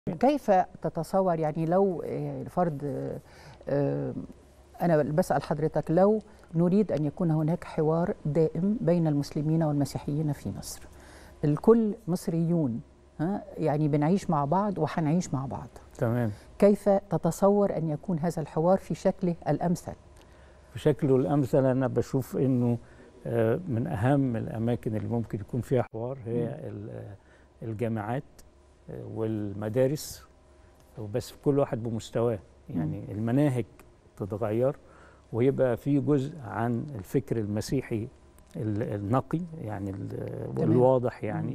كيف تتصور يعني لو آه، فرض آه، آه، أنا بسأل حضرتك لو نريد أن يكون هناك حوار دائم بين المسلمين والمسيحيين في مصر الكل مصريون ها يعني بنعيش مع بعض وحنعيش مع بعض تمام كيف تتصور أن يكون هذا الحوار في شكله الأمثل بشكله الامثل انا بشوف انه آه، من اهم الاماكن اللي ممكن يكون فيها حوار هي ال- آه، الجامعات آه، والمدارس بس كل واحد بمستواه يعني المناهج تتغير ويبقى في جزء عن الفكر المسيحي ال- النقي يعني ال- تمام. الواضح يعني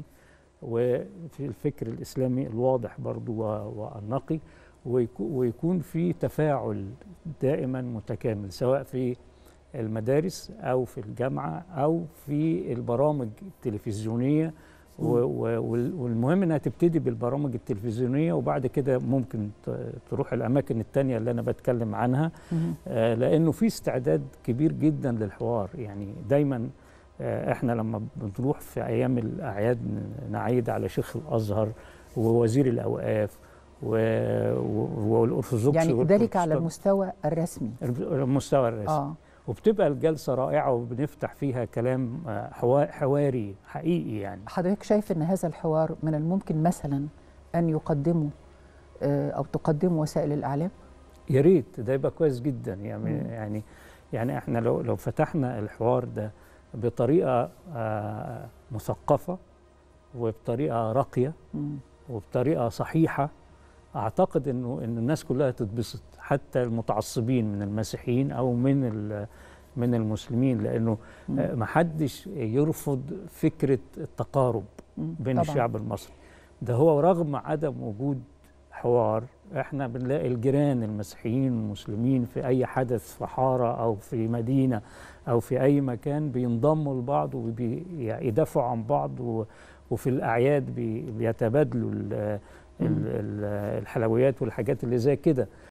وفي الفكر الاسلامي الواضح برضو و- والنقي ويكو- ويكون في تفاعل دائما متكامل سواء في المدارس او في الجامعه او في البرامج التلفزيونيه و- و- وال- والمهم انها تبتدي بالبرامج التلفزيونيه وبعد كده ممكن ت- تروح الاماكن التانية اللي انا بتكلم عنها مهم. آه، لانه في استعداد كبير جدا للحوار يعني دايما آه، احنا لما بنروح في ايام الاعياد ن- نعيد على شيخ الازهر ووزير الاوقاف و- و- والارثوذكس يعني ذلك على والبروتستانت. المستوى الرسمي المستوى الرسمي آه وبتبقى الجلسه رائعه وبنفتح فيها كلام آه، حوا- حواري حقيقي يعني حضرتك شايف أن هذا الحوار من الممكن مثلا أن يقدمه آه، أو تقدمه وسائل الإعلام يا ريت ده يبقى كويس جدا يعني مم. يعني يعني احنا لو لو فتحنا الحوار ده بطريقه آه، مثقفه وبطريقه راقيه مم. وبطريقه صحيحه اعتقد انه ان الناس كلها تتبسط حتى المتعصبين من المسيحيين او من ال- من المسلمين لانه مم. آه، محدش يرفض فكره التقارب مم. بين طبعاً. الشعب المصري ده هو رغم عدم وجود حوار احنا بنلاقي الجيران المسيحيين والمسلمين في اي حدث في حاره او في مدينه او في اي مكان بينضموا لبعض ويدافعوا عن بعض و- وفي الاعياد بي- بيتبادلوا ال- ال- ال- الحلويات والحاجات اللي زي كده